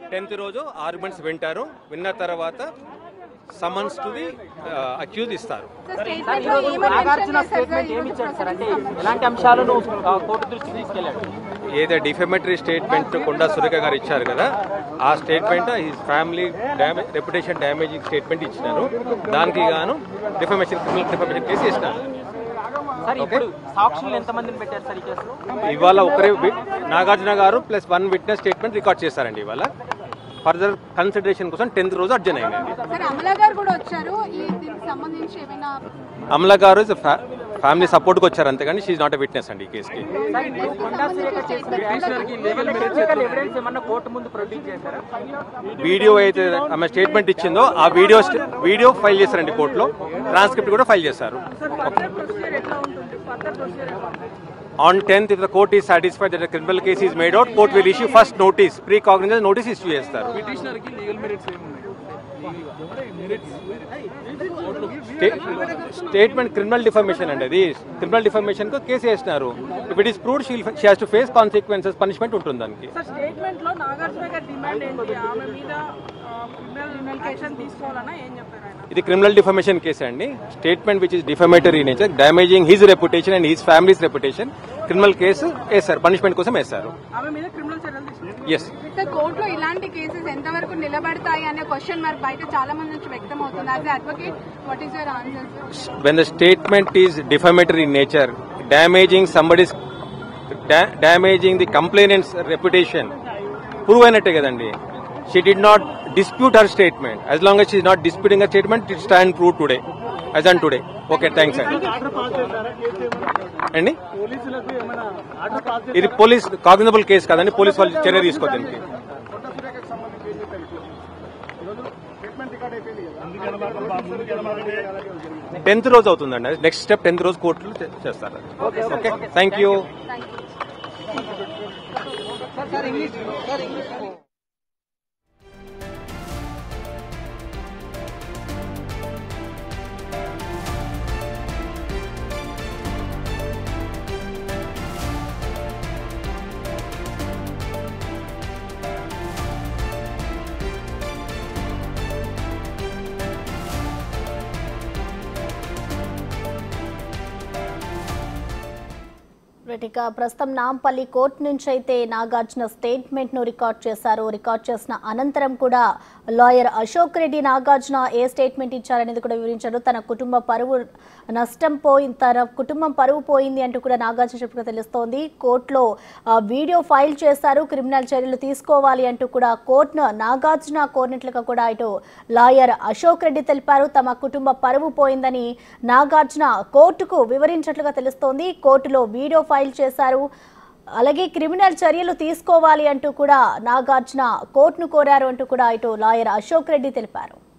tenth రోజు arguments వింటారు విన్న తర్వాత సమన్స్ టు ది అక్యూజ్ ఇస్తారు సార్ ఈరోజు నాగార్జున స్టేట్మెంట్ ఏమి ఇచ్చాడు సార్ అంటే ఎలాంటి అంశాలను ఆ, కోర్టు దృష్టికి తీసుకెళ్లాడు ఏదో డిఫెమేటరీ స్టేట్మెంట్ కొండా సురేఖ గారు ఇచ్చారు కదా ఆ స్టేట్మెంట్ ఈ family damage reputation damaging statement ఇచ్చినారు దానికి గాను డిఫమేషన్ క్రిమినల్ డిఫమేషన్ కేసు ఇచ్చినారు సార్ ఇప్పుడు సాక్షులు ఎంతమందిని పెట్టారు సార్ ఈ కేసులో ఇవాళ ఒకరే వి- నాగార్జున గారు plus one witness statement record చేశారండి ఇవాళ ఫర్దర్ కన్సిడరేషన్ కోసం టెన్త్ రోజు అర్జన్ అయిందండి సార్ అమలా గారు కూడా వచ్చారు ఈ దీనికి సంబంధించి ఏమైనా అమల గారు ఫ్యామిలీ సపోర్ట్కి వచ్చారు అంతేగాని షీఈ్ నాట్ ఎ విట్నెస్ అండి ఈ కేసుకి సార్ ఇప్పుడు కొండా సురేఖ చేసిన టెక్నికల్ ఎవిడెన్స్ ఏమన్నా కోర్టు ముందు ప్రొడ్యూస్ చేశారా వీడియో అయితే ఆమె స్టేట్మెంట్ ఇచ్చిందో ఆ వీడియో వీడియో ఫైల్ చేశారండి కోర్టులో ట్రాన్స్క్రిప్ట్ కూడా ఫైల్ చేశారు on tenth if the court is satisfied that criminal case is made out court will issue first notice pre cognizance notice issue చేస్తారు స్టేట్మెంట్ క్రిమినల్ డిఫర్మేషన్ అండి అది criminal defamation కు case వేసినారు if it is proved she has to face consequences punishment ఉంటుంది దానికి sir statement లో నాగార్జున గారి demand ఏంటి ఆమె మీద క్రిమినల్ ఇన్వెస్టిగేషన్ తీసుకోవాలన్నా ఏం చెప్పారు ఆయన ఇది క్రిమినల్ డిఫర్మేషన్ కేసు అండి statement which is defamatory nature damaging his reputation and his family's reputation criminal case వేశారు పనిష్మెంట్ కోసం వేశారు ఆమె మీద క్రిమినల్ చర్యలు తీసుకుంటారు ఎస్ సార్ కోర్టులో ఇలాంటి కేసెస్ ఎంతవరకు నిలబడతాయి అనే క్వశ్చన్ మార్క్ బయట చాలా మంది నుంచి వ్యక్తం అవుతుంది as advocate what is your answer when the statement is defamatory in nature, damaging somebody's, da- damaging the complainant's reputation, prove అయినట్టే కదండి she did not dispute her statement as long as she is not disputing her statement it stand proof today as on today okay thanks అండి అండి ఇది police cognizable case కదండి police వాళ్ళు చర్య తీసుకోవద్దు దీనికి టెన్త్ రోజు అవుతుందండి నెక్స్ట్ స్టెప్ టెన్త్ రోజు కోర్టులో చేస్తారు ఓకే థ్యాంక్ యూ రైట్, ఇక ప్రస్తుతం నాంపల్లి కోర్టు నుంచి అయితే నాగార్జున స్టేట్మెంట్ ను రికార్డ్ చేశారు రికార్డ్ చేసిన అనంతరం కూడా లాయర్ అశోక్ రెడ్డి నాగార్జున ఏ స్టేట్మెంట్ ఇచ్చారనేది కూడా వివరించారు తన కుటుంబ పరువు నష్టం పోయింది తన కుటుంబం పరువు పోయింది అంటూ కూడా నాగార్జున చెప్పగా తెలుస్తోంది కోర్టులో ఆ, వీడియో ఫైల్ చేశారు క్రిమినల్ చర్యలు తీసుకోవాలి అంటూ కూడా కోర్టును నాగార్జున కోరినట్లుగా కూడా ఇటు లాయర్ అశోక్ రెడ్డి తెలిపారు తమ కుటుంబ పరువు పోయిందని నాగార్జున కోర్టుకు వివరించినట్లుగా తెలుస్తోంది కోర్టులో వీడియో ఫైల్ చేశారు అలాగే క్రిమినల్ చర్యలు తీసుకోవాలి అంటూ కూడా నాగార్జున కోర్టును కోరారు అంటూ కూడా ఇటు లాయర్ అశోక్ రెడ్డి తెలిపారు